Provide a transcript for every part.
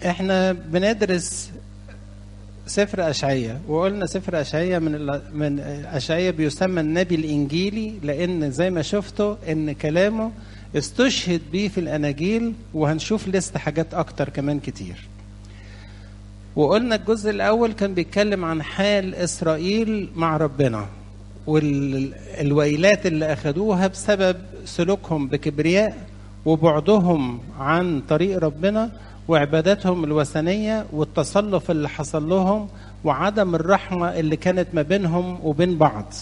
احنا بندرس سفر اشعياء وقلنا سفر اشعياء من ال... من اشعياء بيسمى النبي الانجيلي لان زي ما شفتوا ان كلامه استشهد بيه في الاناجيل وهنشوف لسه حاجات اكتر كمان كتير وقلنا الجزء الاول كان بيتكلم عن حال اسرائيل مع ربنا والويلات اللي اخذوها بسبب سلوكهم بكبرياء وبعدهم عن طريق ربنا وعباداتهم الوثنيه والتصلف اللي حصل لهم وعدم الرحمه اللي كانت ما بينهم وبين بعض.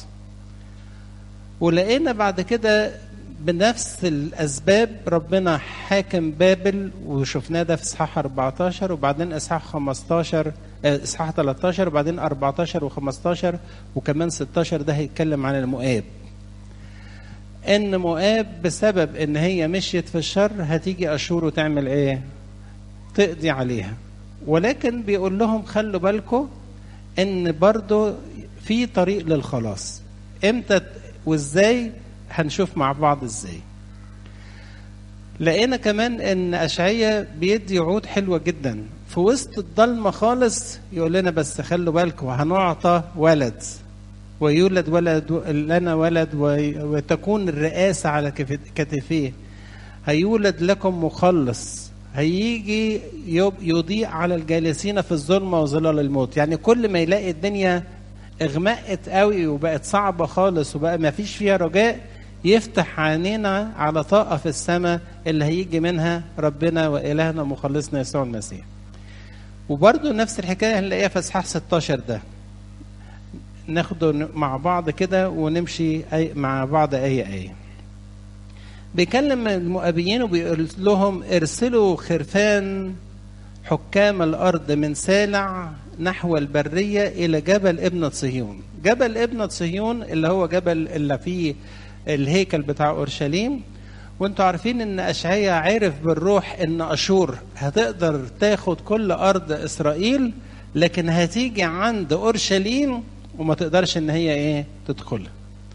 ولقينا بعد كده بنفس الاسباب ربنا حاكم بابل وشفناه ده في اصحاح 14 وبعدين اصحاح 15 اصحاح 13 وبعدين 14 و15 وكمان 16 ده هيتكلم عن المؤاب. ان مؤاب بسبب ان هي مشيت في الشر هتيجي اشور وتعمل ايه؟ تقضي عليها. ولكن بيقول لهم خلوا بالكم ان برضو في طريق للخلاص. امتى وازاي هنشوف مع بعض ازاي لقينا كمان ان اشعياء بيدي وعود حلوه جدا في وسط الضلمه خالص يقول لنا بس خلوا بالكم هنعطى ولد ويولد ولد لنا ولد وتكون الرئاسه على كتفيه هيولد لكم مخلص هيجي يضيء على الجالسين في الظلمه وظلال الموت يعني كل ما يلاقي الدنيا اغمقت قوي وبقت صعبه خالص وبقى ما فيش فيها رجاء يفتح عينينا على طاقة في السماء اللي هيجي منها ربنا وإلهنا مخلصنا يسوع المسيح وبرضه نفس الحكاية هنلاقيها في إصحاح 16 ده ناخده مع بعض كده ونمشي أي مع بعض أي آية بيكلم المؤابيين وبيقول لهم ارسلوا خرفان حكام الأرض من سالع نحو البرية إلى جبل ابنة صهيون جبل ابنة صهيون اللي هو جبل اللي فيه الهيكل بتاع اورشليم وانتوا عارفين ان اشعياء عرف بالروح ان اشور هتقدر تاخد كل ارض اسرائيل لكن هتيجي عند اورشليم وما تقدرش ان هي ايه تدخلها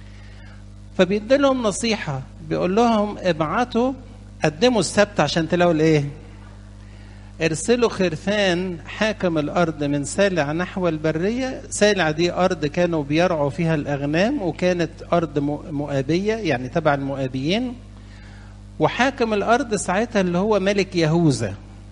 فبيدي لهم نصيحه بيقول لهم ابعتوا قدموا السبت عشان تلاقوا الايه ارسلوا خرفان حاكم الارض من سالع نحو البريه سالع دي ارض كانوا بيرعوا فيها الاغنام وكانت ارض مؤابيه يعني تبع المؤابيين وحاكم الارض ساعتها اللي هو ملك يهوذا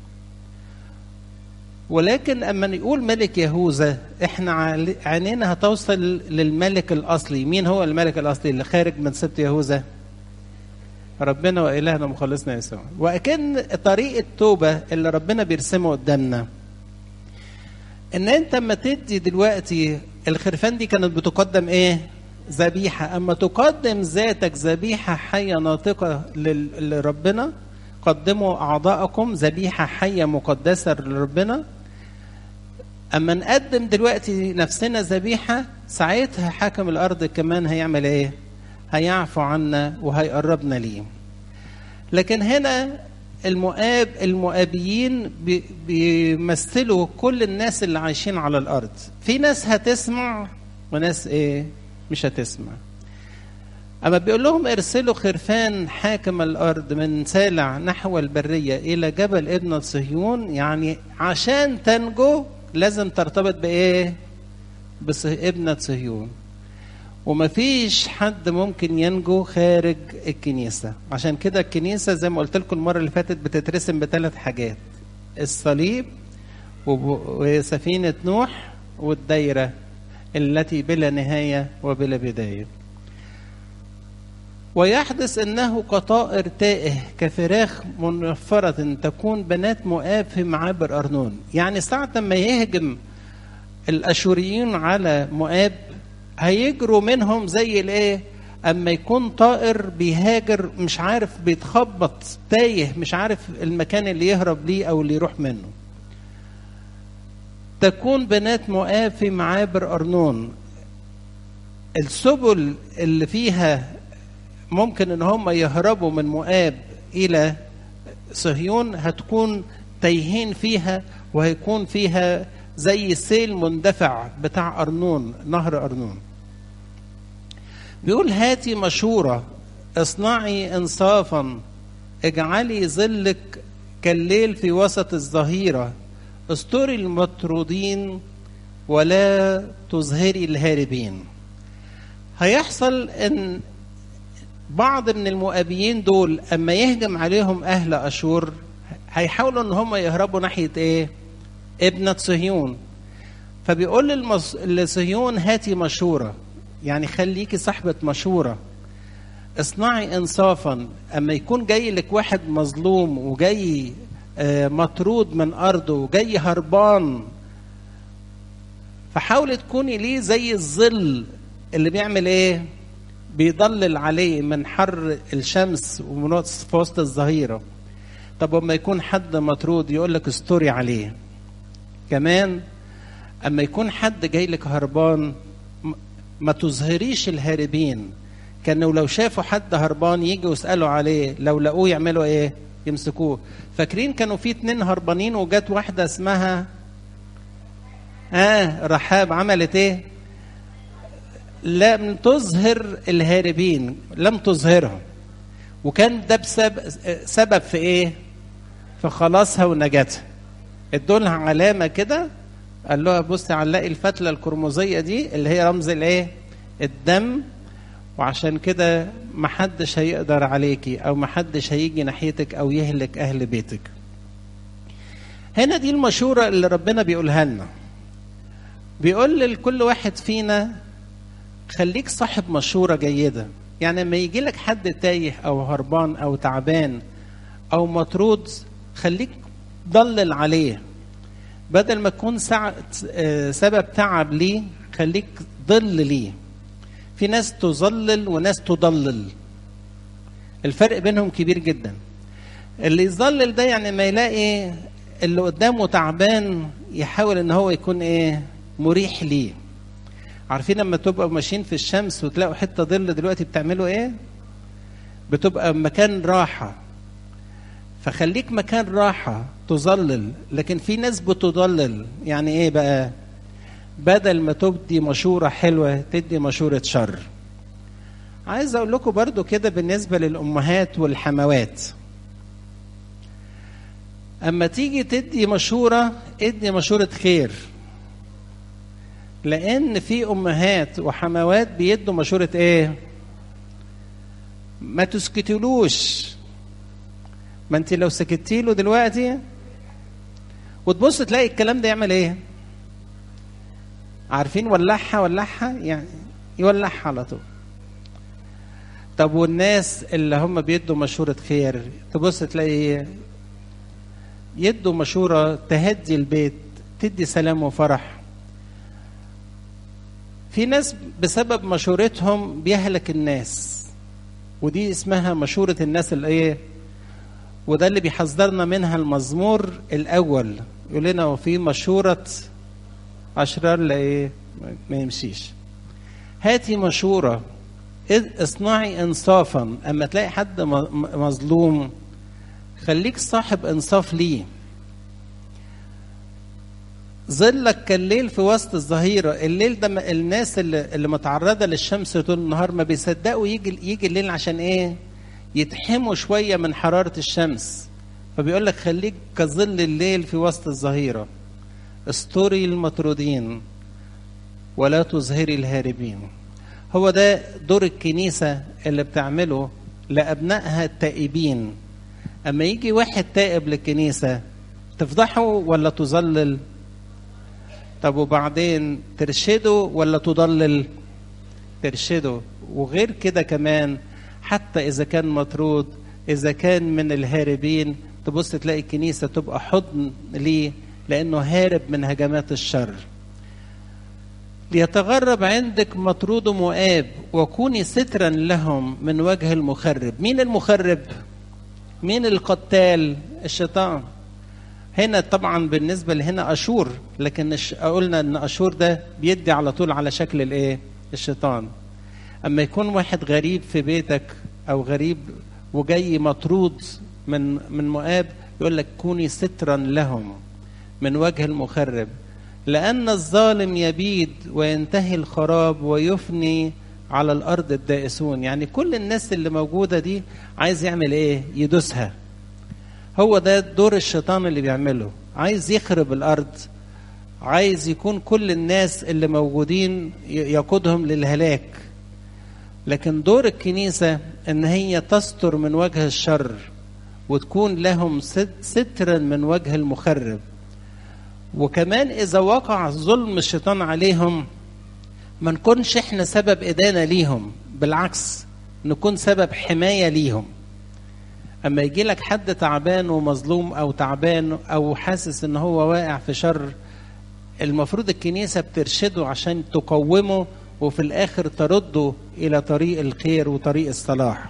ولكن اما نقول ملك يهوذا احنا عينينا هتوصل للملك الاصلي مين هو الملك الاصلي اللي خارج من سبط يهوذا ربنا وإلهنا مخلصنا يسوع وأكن طريق التوبة اللي ربنا بيرسمه قدامنا إن أنت أما تدي دلوقتي الخرفان دي كانت بتقدم إيه؟ ذبيحة أما تقدم ذاتك ذبيحة حية ناطقة لربنا قدموا أعضاءكم ذبيحة حية مقدسة لربنا أما نقدم دلوقتي نفسنا ذبيحة ساعتها حاكم الأرض كمان هيعمل إيه؟ هيعفو عنا وهيقربنا ليه لكن هنا المؤاب المؤابيين بيمثلوا كل الناس اللي عايشين على الارض في ناس هتسمع وناس ايه مش هتسمع اما بيقول لهم ارسلوا خرفان حاكم الارض من سالع نحو البريه الى جبل ابن صهيون يعني عشان تنجو لازم ترتبط بايه بابنة صهيون ومفيش حد ممكن ينجو خارج الكنيسة عشان كده الكنيسة زي ما قلت لكم المرة اللي فاتت بتترسم بثلاث حاجات الصليب وسفينة نوح والدايرة التي بلا نهاية وبلا بداية ويحدث انه كطائر تائه كفراخ منفرة تكون بنات مؤاب في معابر ارنون يعني ساعة ما يهجم الاشوريين على مؤاب هيجروا منهم زي الايه اما يكون طائر بيهاجر مش عارف بيتخبط تايه مش عارف المكان اللي يهرب ليه او اللي يروح منه تكون بنات مؤاب في معابر ارنون السبل اللي فيها ممكن ان هم يهربوا من مؤاب الى صهيون هتكون تايهين فيها وهيكون فيها زي سيل مندفع بتاع أرنون نهر أرنون بيقول هاتي مشورة اصنعي انصافا اجعلي ظلك كالليل في وسط الظهيرة استوري المطرودين ولا تظهري الهاربين هيحصل ان بعض من المؤابيين دول اما يهجم عليهم اهل اشور هيحاولوا ان هم يهربوا ناحيه ايه ابنه صهيون فبيقول للمص... لصهيون هاتي مشوره يعني خليكي صاحبه مشوره اصنعي انصافا اما يكون جاي لك واحد مظلوم وجاي آه مطرود من ارضه وجاي هربان فحاولي تكوني ليه زي الظل اللي بيعمل ايه بيضلل عليه من حر الشمس ومن في وسط الظهيره طب اما يكون حد مطرود يقول لك استوري عليه كمان اما يكون حد جاي لك هربان ما تظهريش الهاربين كانوا لو شافوا حد هربان يجوا يسالوا عليه لو لقوه يعملوا ايه يمسكوه فاكرين كانوا في اتنين هربانين وجت واحده اسمها اه رحاب عملت ايه لم تظهر الهاربين لم تظهرهم وكان ده بسبب سبب في ايه في خلاصها ونجاتها ادولها علامه كده قال لها بصي علقي الفتله القرمزيه دي اللي هي رمز الايه الدم وعشان كده محدش هيقدر عليكي او محدش هيجي ناحيتك او يهلك اهل بيتك هنا دي المشورة اللي ربنا بيقولها لنا بيقول لكل واحد فينا خليك صاحب مشورة جيدة يعني لما يجي لك حد تايه او هربان او تعبان او مطرود خليك ضلل عليه بدل ما تكون سبب تعب ليه خليك ضل ليه في ناس تظلل وناس تضلل الفرق بينهم كبير جدا اللي يظلل ده يعني ما يلاقي اللي قدامه تعبان يحاول ان هو يكون ايه مريح ليه عارفين لما تبقوا ماشيين في الشمس وتلاقوا حته ظل دلوقتي بتعملوا ايه بتبقى مكان راحه فخليك مكان راحه تظلل لكن في ناس بتضلل يعني ايه بقى بدل ما تبدي مشورة حلوة تدي مشورة شر عايز اقول لكم برضو كده بالنسبة للأمهات والحموات أما تيجي تدي مشورة ادي مشورة خير لأن في أمهات وحموات بيدوا مشورة إيه؟ ما تسكتلوش ما أنت لو سكتي له دلوقتي وتبص تلاقي الكلام ده يعمل إيه؟ عارفين ولعها ولعها يعني يولعها على طول طب والناس اللي هم بيدوا مشورة خير تبص تلاقي يدوا مشورة تهدي البيت تدي سلام وفرح في ناس بسبب مشورتهم بيهلك الناس ودي اسمها مشورة الناس الايه وده اللي بيحذرنا منها المزمور الاول يقول لنا وفي مشورة أشرار لا إيه ما يمشيش هاتي مشورة اصنعي إنصافا أما تلاقي حد مظلوم خليك صاحب إنصاف ليه ظلك كالليل في وسط الظهيرة الليل ده الناس اللي, اللي متعرضة للشمس طول النهار ما بيصدقوا يجي يجي الليل عشان ايه يتحموا شوية من حرارة الشمس فبيقول لك خليك كظل الليل في وسط الظهيره استوري المطرودين ولا تظهري الهاربين هو ده دور الكنيسة اللي بتعمله لأبنائها التائبين أما يجي واحد تائب للكنيسة تفضحه ولا تظلل طب وبعدين ترشده ولا تضلل ترشده وغير كده كمان حتى إذا كان مطرود إذا كان من الهاربين تبص تلاقي الكنيسة تبقى حضن ليه لأنه هارب من هجمات الشر ليتغرب عندك مطرود مؤاب وكوني سترا لهم من وجه المخرب مين المخرب مين القتال الشيطان هنا طبعا بالنسبة لهنا أشور لكن قلنا أن أشور ده بيدي على طول على شكل الإيه الشيطان أما يكون واحد غريب في بيتك أو غريب وجاي مطرود من من مؤاب يقول لك كوني سترا لهم من وجه المخرب لأن الظالم يبيد وينتهي الخراب ويفني على الأرض الدائسون يعني كل الناس اللي موجودة دي عايز يعمل إيه يدوسها هو ده دور الشيطان اللي بيعمله عايز يخرب الارض عايز يكون كل الناس اللي موجودين يقودهم للهلاك لكن دور الكنيسة ان هي تستر من وجه الشر وتكون لهم سترا من وجه المخرب وكمان اذا وقع ظلم الشيطان عليهم ما نكونش احنا سبب ادانه ليهم بالعكس نكون سبب حمايه ليهم اما يجي لك حد تعبان ومظلوم او تعبان او حاسس ان هو واقع في شر المفروض الكنيسه بترشده عشان تقومه وفي الاخر ترده الى طريق الخير وطريق الصلاح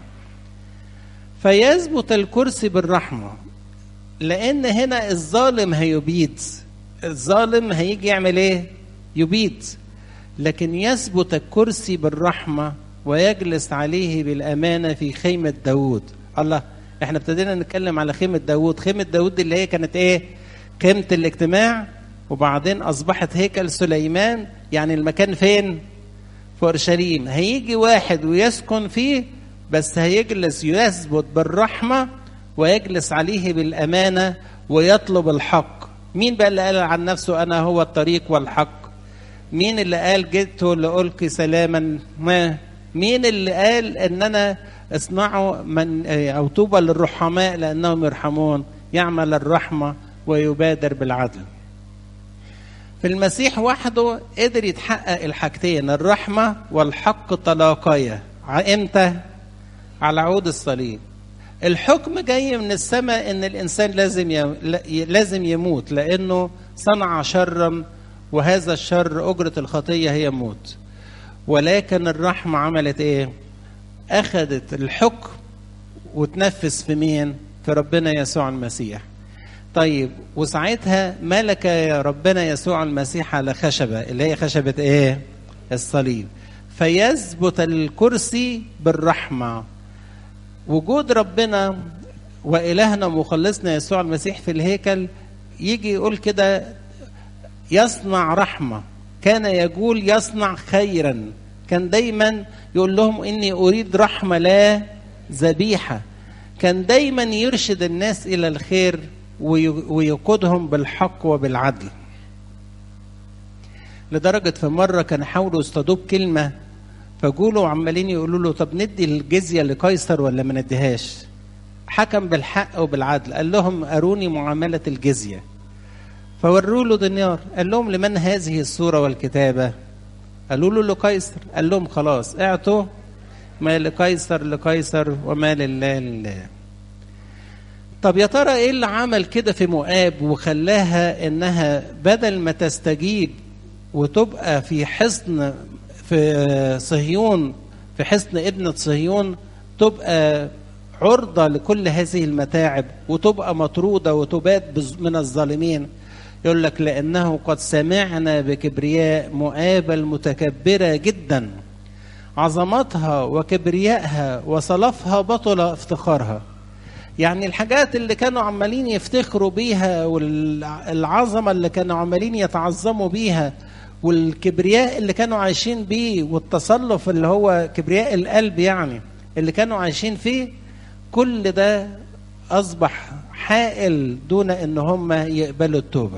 فيثبت الكرسي بالرحمه لان هنا الظالم هيبيد الظالم هيجي يعمل ايه يبيد لكن يثبت الكرسي بالرحمه ويجلس عليه بالامانه في خيمه داوود الله احنا ابتدينا نتكلم على خيمه داوود خيمه داوود اللي هي كانت ايه خيمه الاجتماع وبعدين اصبحت هيكل سليمان يعني المكان فين في اورشليم هيجي واحد ويسكن فيه بس هيجلس يثبت بالرحمه ويجلس عليه بالامانه ويطلب الحق مين بقى اللي قال عن نفسه انا هو الطريق والحق مين اللي قال جئت لألقي سلاما ما مين اللي قال ان انا اصنعوا من او طوبى للرحماء لانهم يرحمون يعمل الرحمه ويبادر بالعدل في المسيح وحده قدر يتحقق الحاجتين الرحمه والحق تلاقيا امتى على عود الصليب الحكم جاي من السماء ان الانسان لازم لازم يموت لانه صنع شرا وهذا الشر اجره الخطيه هي موت ولكن الرحمه عملت ايه اخذت الحكم وتنفذ في مين في ربنا يسوع المسيح طيب وساعتها ملك يا ربنا يسوع المسيح على خشبه اللي هي خشبه ايه الصليب فيثبت الكرسي بالرحمه وجود ربنا والهنا ومخلصنا يسوع المسيح في الهيكل يجي يقول كده يصنع رحمه كان يقول يصنع خيرا كان دايما يقول لهم اني اريد رحمه لا ذبيحه كان دايما يرشد الناس الى الخير ويقودهم بالحق وبالعدل لدرجة في مرة كان حاولوا يصطادوه بكلمة فجولوا عمالين يقولوا له طب ندي الجزية لقيصر ولا ما نديهاش حكم بالحق وبالعدل قال لهم أروني معاملة الجزية فوروا له دينار قال لهم لمن هذه الصورة والكتابة قالوا له لقيصر قال لهم خلاص اعطوا ما لقيصر لقيصر وما لله لله طب يا ترى ايه اللي عمل كده في مؤاب وخلاها انها بدل ما تستجيب وتبقى في حصن في صهيون في حصن ابنة صهيون تبقى عرضة لكل هذه المتاعب وتبقى مطرودة وتبات من الظالمين يقول لك لأنه قد سمعنا بكبرياء مؤاب المتكبرة جدا عظمتها وكبريائها وصلفها بطل افتخارها يعني الحاجات اللي كانوا عمالين يفتخروا بيها والعظمة اللي كانوا عمالين يتعظموا بيها والكبرياء اللي كانوا عايشين بيه والتصلف اللي هو كبرياء القلب يعني اللي كانوا عايشين فيه كل ده أصبح حائل دون ان هم يقبلوا التوبه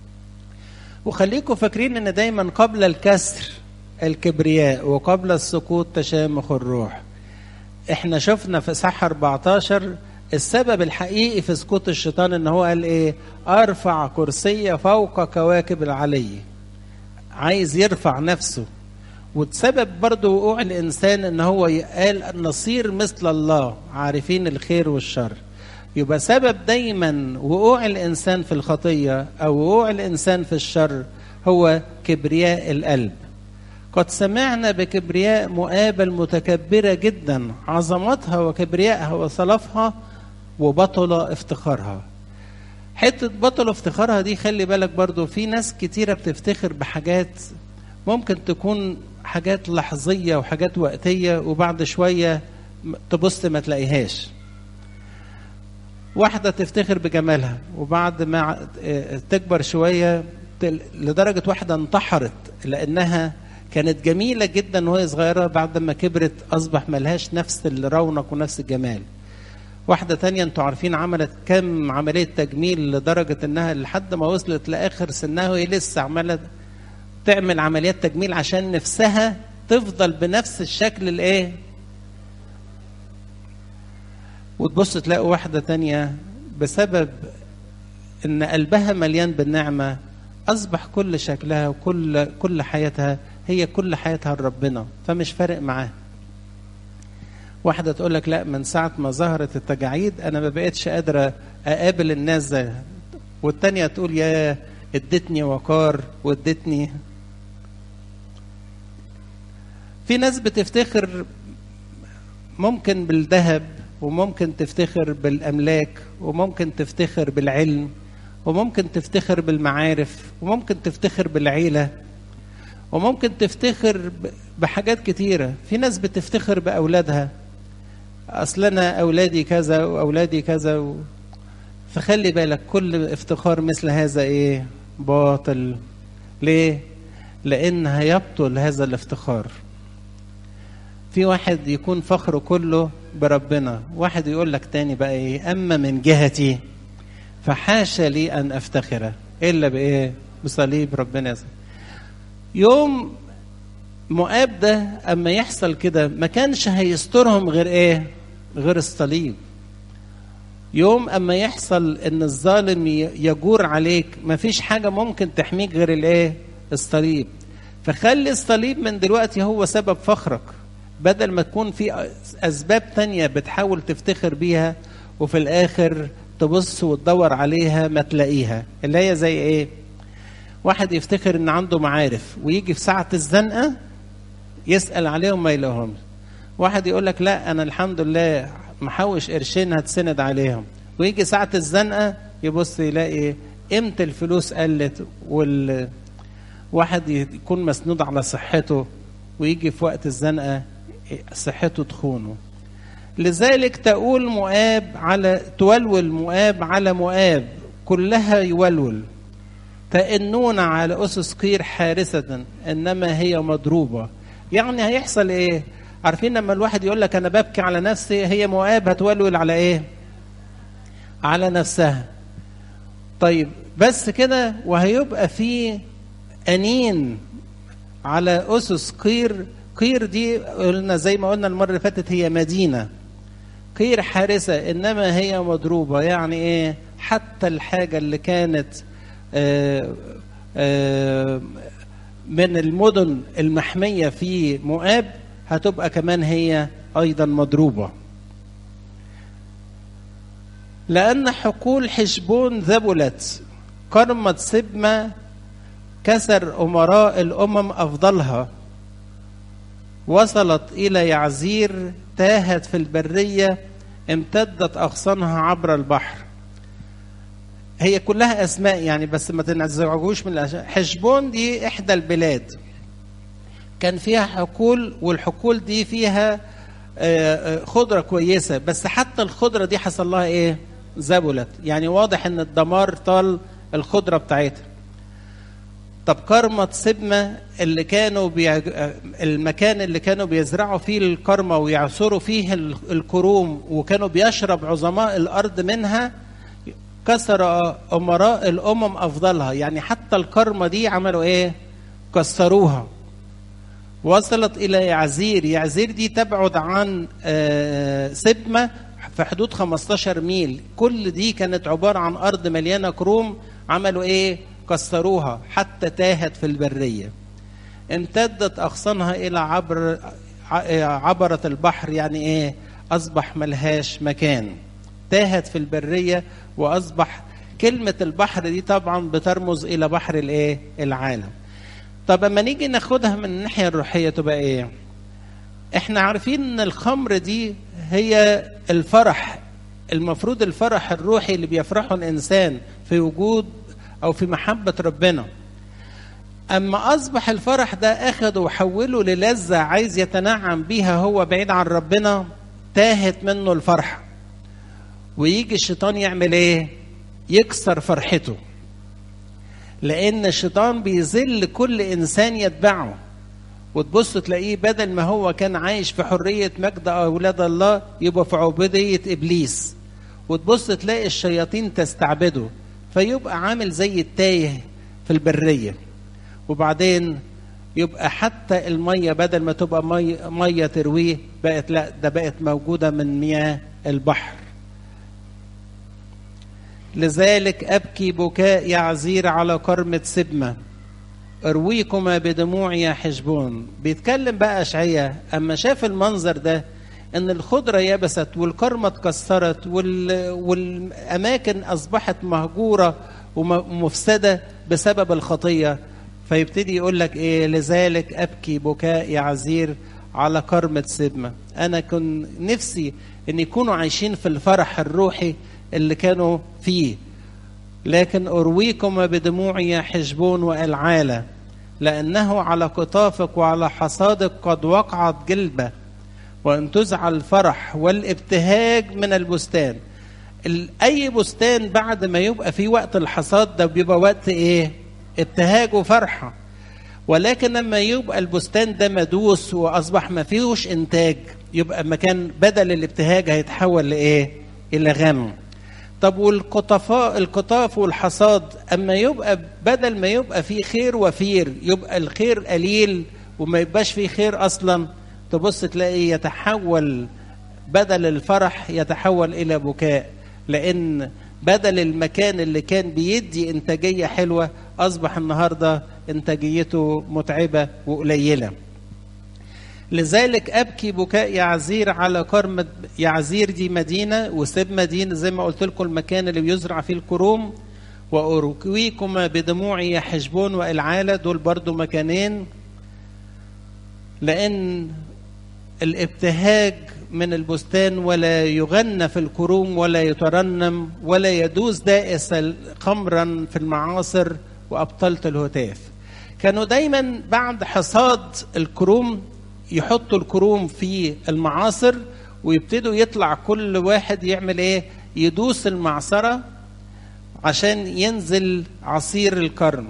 وخليكم فاكرين ان دايما قبل الكسر الكبرياء وقبل السقوط تشامخ الروح احنا شفنا في صح 14 السبب الحقيقي في سقوط الشيطان ان هو قال ايه ارفع كرسي فوق كواكب العلي عايز يرفع نفسه وتسبب برضه وقوع الانسان ان هو قال نصير مثل الله عارفين الخير والشر يبقى سبب دايما وقوع الانسان في الخطيه او وقوع الانسان في الشر هو كبرياء القلب قد سمعنا بكبرياء مؤابة المتكبرة جدا عظمتها وكبريائها وصلفها وبطل افتخارها حتة بطل افتخارها دي خلي بالك برضو في ناس كتيرة بتفتخر بحاجات ممكن تكون حاجات لحظية وحاجات وقتية وبعد شوية تبص ما تلاقيهاش واحدة تفتخر بجمالها وبعد ما تكبر شوية لدرجة واحدة انتحرت لأنها كانت جميلة جدا وهي صغيرة بعد ما كبرت أصبح ملهاش نفس الرونق ونفس الجمال واحدة تانية انتوا عارفين عملت كم عملية تجميل لدرجة انها لحد ما وصلت لآخر سنها وهي لسه عمالة تعمل عمليات تجميل عشان نفسها تفضل بنفس الشكل الايه وتبص تلاقي واحدة تانية بسبب ان قلبها مليان بالنعمة اصبح كل شكلها وكل كل حياتها هي كل حياتها لربنا فمش فارق معاها واحدة تقول لك لا من ساعة ما ظهرت التجاعيد أنا ما بقتش قادرة أقابل الناس ده والتانية تقول يا ادتني وقار وادتني في ناس بتفتخر ممكن بالذهب وممكن تفتخر بالأملاك وممكن تفتخر بالعلم وممكن تفتخر بالمعارف وممكن تفتخر بالعيلة وممكن تفتخر بحاجات كتيرة في ناس بتفتخر بأولادها اصل انا اولادي كذا واولادي كذا و... فخلي بالك كل افتخار مثل هذا ايه باطل ليه لان هيبطل هذا الافتخار في واحد يكون فخره كله بربنا واحد يقول لك تاني بقى ايه اما من جهتي فحاشا لي ان افتخر الا بايه بصليب ربنا يسر. يوم مؤاب ده اما يحصل كده ما كانش هيسترهم غير ايه غير الصليب يوم اما يحصل ان الظالم يجور عليك ما فيش حاجه ممكن تحميك غير الايه الصليب فخلي الصليب من دلوقتي هو سبب فخرك بدل ما تكون في اسباب تانية بتحاول تفتخر بيها وفي الاخر تبص وتدور عليها ما تلاقيها اللي هي زي ايه واحد يفتخر ان عنده معارف ويجي في ساعه الزنقه يسال عليهم ما يلاقيهمش واحد يقول لك لا انا الحمد لله محوش قرشين هتسند عليهم ويجي ساعه الزنقه يبص يلاقي قيمه الفلوس قلت وال واحد يكون مسنود على صحته ويجي في وقت الزنقه صحته تخونه لذلك تقول مؤاب على تولول مؤاب على مؤاب كلها يولول تئنون على أسس قير حارسة إنما هي مضروبة يعني هيحصل إيه عارفين لما الواحد يقول لك أنا ببكي على نفسي هي مؤاب هتولول على إيه على نفسها طيب بس كده وهيبقى في أنين على أسس قير قير دي قلنا زي ما قلنا المرة اللي فاتت هي مدينة قير حارسة إنما هي مضروبة يعني إيه حتى الحاجة اللي كانت آآ آآ من المدن المحمية في مؤاب هتبقى كمان هي أيضا مضروبة لأن حقول حشبون ذبلت كرمة سبمة كسر أمراء الأمم أفضلها وصلت إلى يعزير تاهت في البرية امتدت أغصانها عبر البحر هي كلها أسماء يعني بس ما تنزعجوش من الأشياء حشبون دي إحدى البلاد كان فيها حقول والحقول دي فيها خضرة كويسة بس حتى الخضرة دي حصل لها إيه زبلت يعني واضح إن الدمار طال الخضرة بتاعتها طب كرمة سبمة اللي كانوا بيج... المكان اللي كانوا بيزرعوا فيه الكرمة ويعصروا فيه الكروم وكانوا بيشرب عظماء الأرض منها كسر أمراء الأمم أفضلها يعني حتى الكرمة دي عملوا إيه كسروها وصلت إلى يعزير يعزير دي تبعد عن سبمة في حدود 15 ميل كل دي كانت عبارة عن أرض مليانة كروم عملوا إيه كسروها حتى تاهت في البرية امتدت أغصانها إلى عبر عبرة البحر يعني إيه أصبح ملهاش مكان تاهت في البرية وأصبح كلمة البحر دي طبعا بترمز إلى بحر الإيه العالم طب اما نيجي ناخدها من الناحية الروحية تبقى إيه احنا عارفين ان الخمر دي هي الفرح المفروض الفرح الروحي اللي بيفرحه الانسان في وجود او في محبه ربنا اما اصبح الفرح ده اخده وحوله للذه عايز يتنعم بيها هو بعيد عن ربنا تاهت منه الفرحه ويجي الشيطان يعمل ايه يكسر فرحته لان الشيطان بيذل كل انسان يتبعه وتبص تلاقيه بدل ما هو كان عايش في حريه مجد اولاد الله يبقى في عبوديه ابليس وتبص تلاقي الشياطين تستعبده فيبقى عامل زي التايه في البريه وبعدين يبقى حتى الميه بدل ما تبقى ميه, مية ترويه بقت لا ده بقت موجوده من مياه البحر لذلك ابكي بكاء يعزير على كرمه سبمه ارويكما بدموع يا حشبون بيتكلم بقى اشعياء اما شاف المنظر ده ان الخضره يبست والكرمه اتكسرت وال... والاماكن اصبحت مهجوره ومفسده بسبب الخطيه فيبتدي يقول لك ايه لذلك ابكي بكاء يعزير على كرمة سبمة انا كنت نفسي ان يكونوا عايشين في الفرح الروحي اللي كانوا فيه لكن ارويكم بدموعي يا حجبون والعالة لانه على قطافك وعلى حصادك قد وقعت جلبة وان تزع الفرح والابتهاج من البستان اي بستان بعد ما يبقى في وقت الحصاد ده بيبقى وقت ايه ابتهاج وفرحة ولكن لما يبقى البستان ده مدوس وأصبح ما فيهوش إنتاج يبقى مكان بدل الابتهاج هيتحول لإيه؟ إلى غم طب والقطفاء القطاف والحصاد أما يبقى بدل ما يبقى فيه خير وفير يبقى الخير قليل وما يبقاش فيه خير أصلا تبص تلاقي يتحول بدل الفرح يتحول إلى بكاء لأن بدل المكان اللي كان بيدي انتاجيه حلوه اصبح النهارده انتاجيته متعبه وقليله. لذلك ابكي بكاء يعزير على كرم يعزير دي مدينه وسب مدينه زي ما قلت لكم المكان اللي بيزرع فيه الكروم واروكويكما بدموعي يحجبون والعاله دول برضو مكانين لان الابتهاج من البستان ولا يغنى في الكروم ولا يترنم ولا يدوس دائس خمرا في المعاصر وأبطلت الهتاف كانوا دايما بعد حصاد الكروم يحطوا الكروم في المعاصر ويبتدوا يطلع كل واحد يعمل ايه يدوس المعصرة عشان ينزل عصير الكرم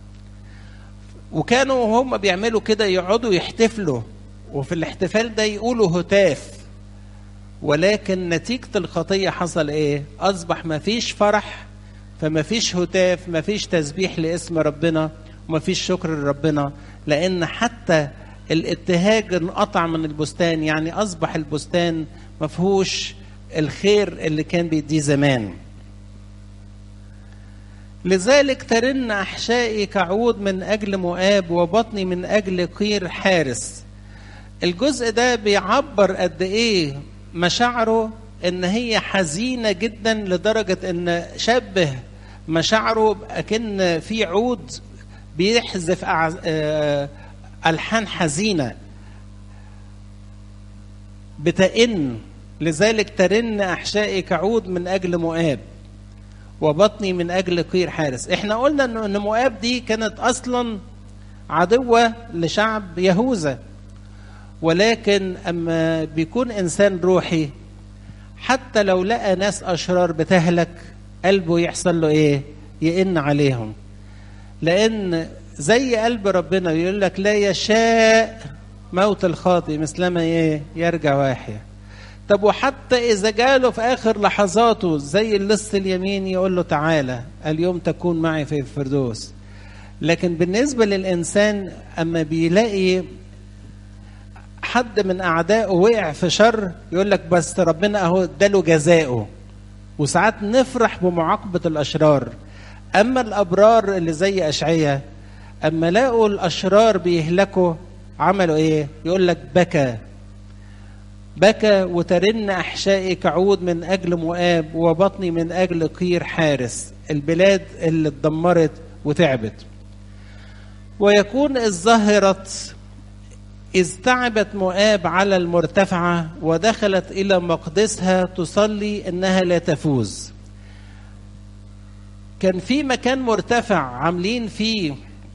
وكانوا هم بيعملوا كده يقعدوا يحتفلوا وفي الاحتفال ده يقولوا هتاف ولكن نتيجة الخطية حصل ايه اصبح ما فيش فرح فما فيش هتاف ما فيش تسبيح لاسم ربنا وما فيش شكر لربنا لان حتى الابتهاج انقطع من البستان يعني اصبح البستان ما فيهوش الخير اللي كان بيديه زمان لذلك ترن احشائي كعود من اجل مؤاب وبطني من اجل قير حارس الجزء ده بيعبر قد ايه مشاعره ان هي حزينه جدا لدرجه ان شبه مشاعره اكن في عود بيحذف الحان حزينه بتئن لذلك ترن احشائي كعود من اجل مؤاب وبطني من اجل قير حارس احنا قلنا ان مؤاب دي كانت اصلا عدوه لشعب يهوذا ولكن اما بيكون انسان روحي حتى لو لقى ناس اشرار بتهلك قلبه يحصل له ايه يئن عليهم لان زي قلب ربنا يقول لك لا يشاء موت الخاطئ مثلما ايه يرجع واحيا طب وحتى اذا جاله في اخر لحظاته زي اللص اليمين يقول له تعالى اليوم تكون معي في الفردوس لكن بالنسبه للانسان اما بيلاقي حد من اعدائه وقع في شر يقول لك بس ربنا اهو اداله جزاؤه وساعات نفرح بمعاقبه الاشرار اما الابرار اللي زي اشعياء اما لقوا الاشرار بيهلكوا عملوا ايه يقول لك بكى بكى وترن احشائي كعود من اجل مؤاب وبطني من اجل قير حارس البلاد اللي اتدمرت وتعبت ويكون الظاهرت إذ تعبت مؤاب على المرتفعة ودخلت إلى مقدسها تصلي إنها لا تفوز كان في مكان مرتفع عاملين فيه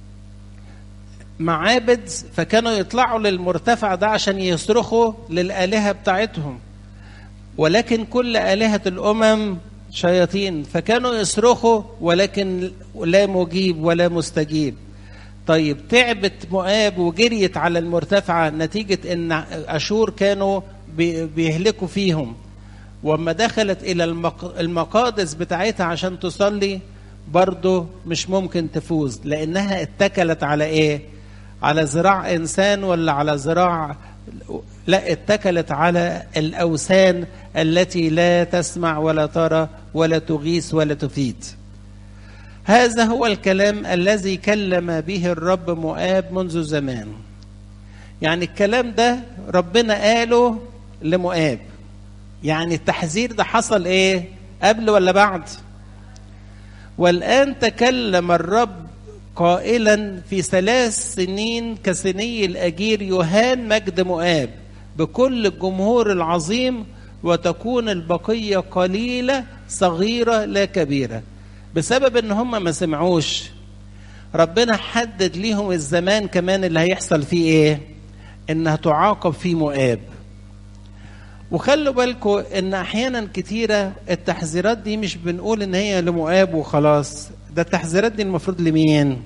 معابد فكانوا يطلعوا للمرتفع ده عشان يصرخوا للآلهة بتاعتهم ولكن كل آلهة الأمم شياطين فكانوا يصرخوا ولكن لا مجيب ولا مستجيب طيب تعبت مؤاب وجريت على المرتفعة نتيجة ان اشور كانوا بيهلكوا فيهم وما دخلت الى المقادس بتاعتها عشان تصلي برضه مش ممكن تفوز لانها اتكلت على ايه على ذراع انسان ولا على ذراع لا اتكلت على الاوثان التي لا تسمع ولا ترى ولا تغيث ولا تفيد هذا هو الكلام الذي كلم به الرب مؤاب منذ زمان يعني الكلام ده ربنا قاله لمؤاب يعني التحذير ده حصل ايه قبل ولا بعد والآن تكلم الرب قائلا في ثلاث سنين كسني الأجير يهان مجد مؤاب بكل الجمهور العظيم وتكون البقية قليلة صغيرة لا كبيرة بسبب ان هم ما سمعوش ربنا حدد ليهم الزمان كمان اللي هيحصل فيه ايه انها تعاقب فيه مؤاب وخلوا بالكم ان احيانا كتيره التحذيرات دي مش بنقول ان هي لمؤاب وخلاص ده التحذيرات دي المفروض لمين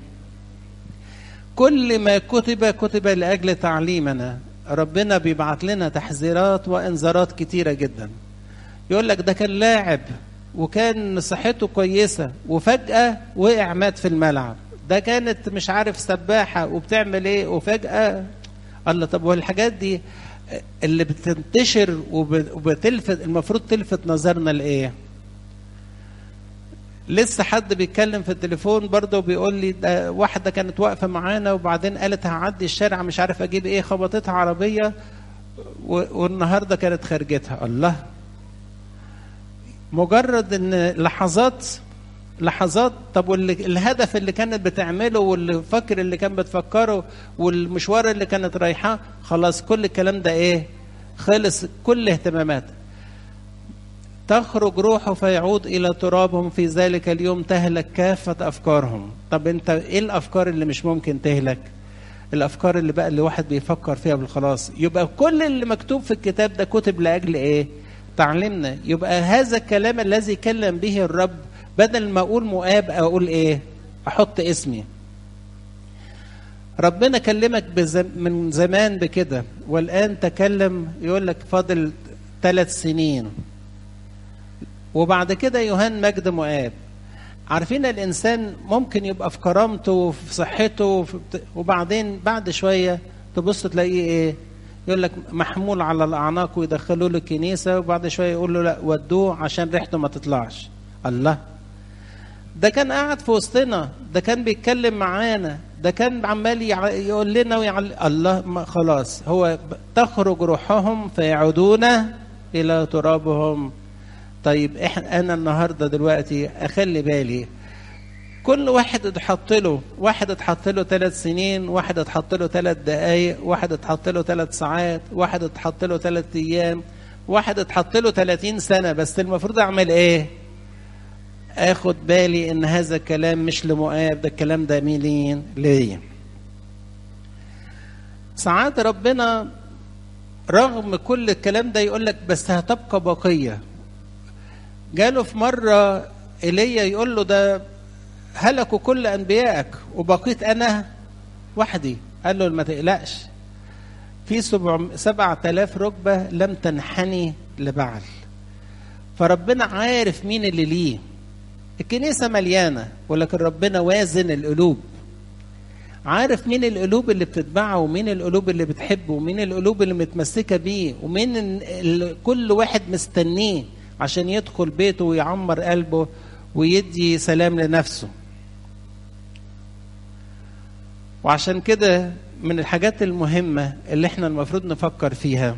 كل ما كتب كتب لاجل تعليمنا ربنا بيبعت لنا تحذيرات وانذارات كتيره جدا يقول لك ده كان لاعب وكان صحته كويسه وفجاه وقع مات في الملعب ده كانت مش عارف سباحه وبتعمل ايه وفجاه الله طب والحاجات دي اللي بتنتشر وبتلفت المفروض تلفت نظرنا لايه لسه حد بيتكلم في التليفون برضه بيقول لي ده واحده كانت واقفه معانا وبعدين قالت هعدي الشارع مش عارف اجيب ايه خبطتها عربيه والنهارده كانت خارجتها الله مجرد ان لحظات لحظات طب والهدف اللي كانت بتعمله والفكر اللي كان بتفكره والمشوار اللي كانت رايحاه خلاص كل الكلام ده ايه خلص كل اهتمامات تخرج روحه فيعود الى ترابهم في ذلك اليوم تهلك كافه افكارهم طب انت ايه الافكار اللي مش ممكن تهلك الافكار اللي بقى اللي واحد بيفكر فيها بالخلاص يبقى كل اللي مكتوب في الكتاب ده كتب لاجل ايه تعلمنا يبقى هذا الكلام الذي كلم به الرب بدل ما اقول مؤاب اقول ايه احط اسمي ربنا كلمك بزم من زمان بكده والان تكلم يقول لك فاضل ثلاث سنين وبعد كده يهان مجد مؤاب عارفين الانسان ممكن يبقى في كرامته وفي صحته وبعدين بعد شويه تبص تلاقيه ايه يقول لك محمول على الاعناق ويدخلوه له الكنيسه وبعد شويه يقول له لا ودوه عشان ريحته ما تطلعش الله ده كان قاعد في وسطنا ده كان بيتكلم معانا ده كان عمال يقول لنا ويعل... الله ما خلاص هو تخرج روحهم فيعودون الى ترابهم طيب احنا انا النهارده دلوقتي اخلي بالي كل واحد اتحط له واحد اتحط له ثلاث سنين واحد اتحط له ثلاث دقائق واحد اتحط له ثلاث ساعات واحد اتحط له ثلاث ايام واحد اتحط له 30 سنه بس المفروض اعمل ايه اخد بالي ان هذا الكلام مش لمؤاب ده الكلام ده مين ليا ساعات ربنا رغم كل الكلام ده يقول لك بس هتبقى بقيه جاله في مره ايليا يقول له ده هلكوا كل انبيائك وبقيت انا وحدي قال له ما تقلقش في سبعة آلاف ركبة لم تنحني لبعل فربنا عارف مين اللي ليه الكنيسة مليانة ولكن ربنا وازن القلوب عارف مين القلوب اللي بتتبعه ومين القلوب اللي بتحبه ومين القلوب اللي متمسكة بيه ومين كل واحد مستنيه عشان يدخل بيته ويعمر قلبه ويدي سلام لنفسه وعشان كده من الحاجات المهمة اللي احنا المفروض نفكر فيها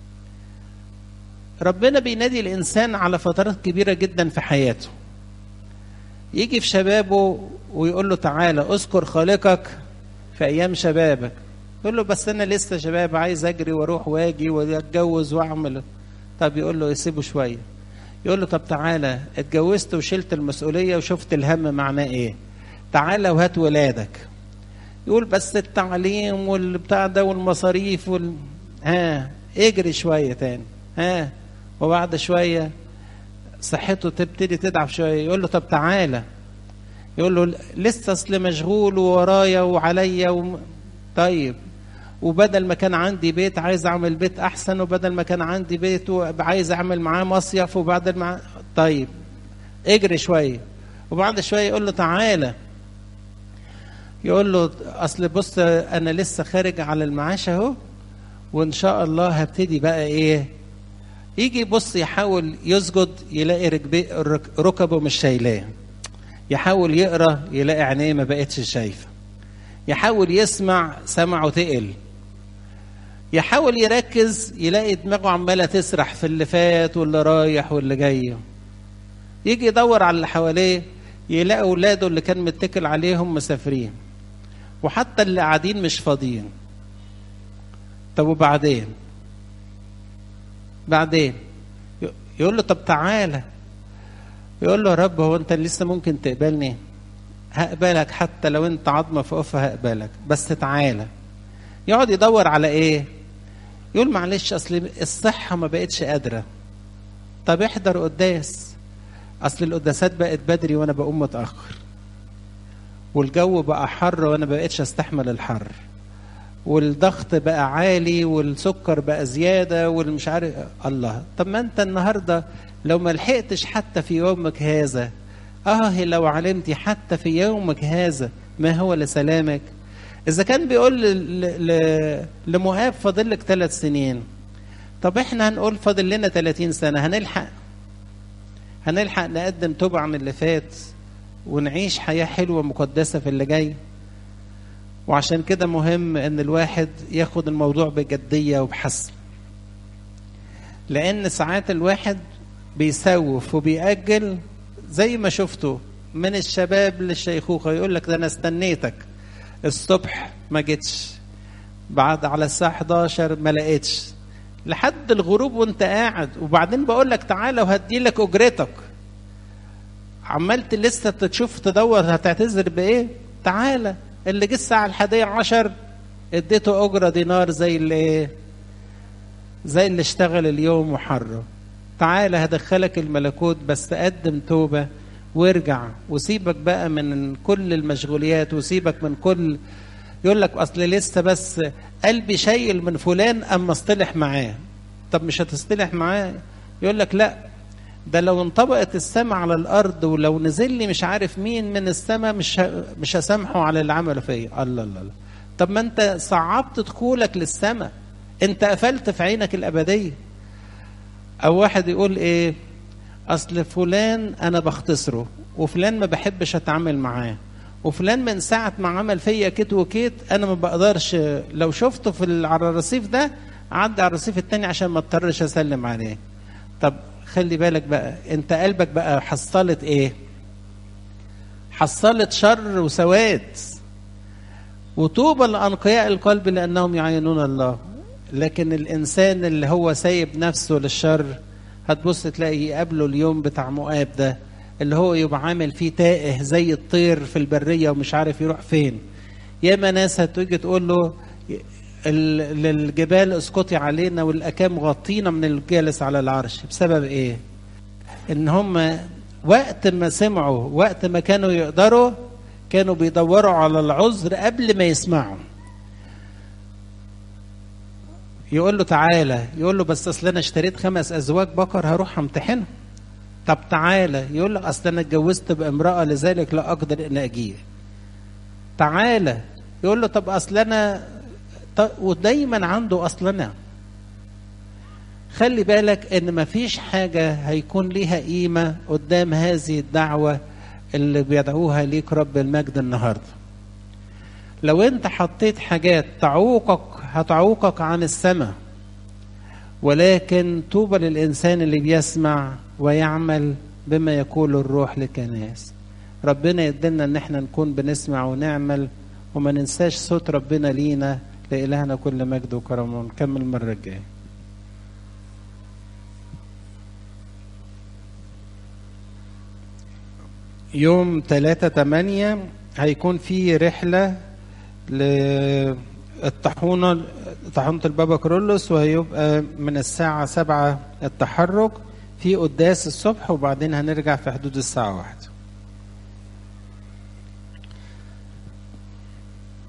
ربنا بينادي الإنسان على فترات كبيرة جدا في حياته يجي في شبابه ويقول له تعالى اذكر خالقك في أيام شبابك يقول له بس أنا لسه شباب عايز أجري وأروح وأجي وأتجوز وأعمل طب يقول له يسيبه شوية يقول له طب تعالى اتجوزت وشلت المسؤولية وشفت الهم معناه إيه تعالى وهات ولادك يقول بس التعليم والبتاع ده والمصاريف وال... ها اجري شوية تاني ها وبعد شوية صحته تبتدي تضعف شوية يقول له طب تعالى يقول له لسه اصل مشغول وورايا وعليا و... طيب وبدل ما كان عندي بيت عايز اعمل بيت احسن وبدل ما كان عندي بيت عايز اعمل معاه مصيف وبعد ما طيب اجري شويه وبعد شويه يقول له تعالى يقول له اصل بص انا لسه خارج على المعاش اهو وان شاء الله هبتدي بقى ايه يجي يبص يحاول يسجد يلاقي ركبه مش شايلاه يحاول يقرا يلاقي عينيه ما بقتش شايفه يحاول يسمع سمعه تقل يحاول يركز يلاقي دماغه عماله تسرح في اللي فات واللي رايح واللي جاي يجي يدور على اللي حواليه يلاقي اولاده اللي كان متكل عليهم مسافرين وحتى اللي قاعدين مش فاضيين طب وبعدين بعدين يقول له طب تعالى يقول له يا رب هو انت لسه ممكن تقبلني هقبلك حتى لو انت عظمه في قفه هقبلك بس تعالى يقعد يدور على ايه يقول معلش اصل الصحه ما بقتش قادره طب احضر قداس اصل القداسات بقت بدري وانا بقوم متاخر والجو بقى حر وانا ما بقتش استحمل الحر والضغط بقى عالي والسكر بقى زياده والمش عارف الله طب ما انت النهارده لو ما لحقتش حتى في يومك هذا اه لو علمت حتى في يومك هذا ما هو لسلامك اذا كان بيقول لمؤاب فاضل لك ثلاث سنين طب احنا هنقول فاضل لنا 30 سنه هنلحق هنلحق نقدم توبه عن اللي فات ونعيش حياه حلوه مقدسه في اللي جاي وعشان كده مهم ان الواحد ياخد الموضوع بجديه وبحسم لان ساعات الواحد بيسوف وبيأجل زي ما شفته من الشباب للشيخوخه يقول لك ده انا استنيتك الصبح ما جيتش بعد على الساعه 11 ما لقيتش لحد الغروب وانت قاعد وبعدين بقول لك تعالى وهدي لك اجرتك عملت لسه تشوف تدور هتعتذر بايه تعالى اللي جه الساعه الحادية عشر اديته اجره دينار زي اللي ايه زي اللي اشتغل اليوم وحره تعالى هدخلك الملكوت بس قدم توبه وارجع وسيبك بقى من كل المشغوليات وسيبك من كل يقول لك اصل لسه بس قلبي شايل من فلان اما اصطلح معاه طب مش هتصطلح معاه يقول لك لا ده لو انطبقت السماء على الارض ولو نزل لي مش عارف مين من السماء مش ه... مش هسامحه على اللي عمله فيا الله الله الله طب ما انت صعبت دخولك للسماء انت قفلت في عينك الابديه او واحد يقول ايه اصل فلان انا بختصره وفلان ما بحبش اتعامل معاه وفلان من ساعة ما عمل فيا كيت وكيت أنا ما بقدرش لو شفته في على الرصيف ده عدى على الرصيف التاني عشان ما اضطرش أسلم عليه. طب خلي بالك بقى أنت قلبك بقى حصلت إيه؟ حصلت شر وسواد. وطوبى لأنقياء القلب لأنهم يعينون الله. لكن الإنسان اللي هو سايب نفسه للشر هتبص تلاقي يقابله اليوم بتاع مؤاب ده اللي هو يبقى عامل فيه تائه زي الطير في البريه ومش عارف يروح فين ياما ناس هتيجي تقول له للجبال اسقطي علينا والاكام غطينا من الجالس على العرش بسبب ايه ان هم وقت ما سمعوا وقت ما كانوا يقدروا كانوا بيدوروا على العذر قبل ما يسمعوا يقول له تعالى يقول له بس اصل انا اشتريت خمس ازواج بقر هروح امتحنهم طب تعالى يقول لك اصل انا اتجوزت بامراه لذلك لا اقدر ان اجيه تعالى يقول له طب اصل انا ط... ودايما عنده اصل انا خلي بالك ان مفيش حاجه هيكون ليها قيمه قدام هذه الدعوه اللي بيدعوها ليك رب المجد النهارده لو انت حطيت حاجات تعوقك هتعوقك عن السماء ولكن طوبى للإنسان اللي بيسمع ويعمل بما يقول الروح للكنائس ربنا يدلنا ان احنا نكون بنسمع ونعمل وما ننساش صوت ربنا لينا لإلهنا كل مجد وكرم ونكمل المرة الجاية يوم 3 8 هيكون في رحلة للطاحونة طاحونة البابا كرولوس وهيبقى من الساعة سبعة التحرك في قداس الصبح وبعدين هنرجع في حدود الساعة واحدة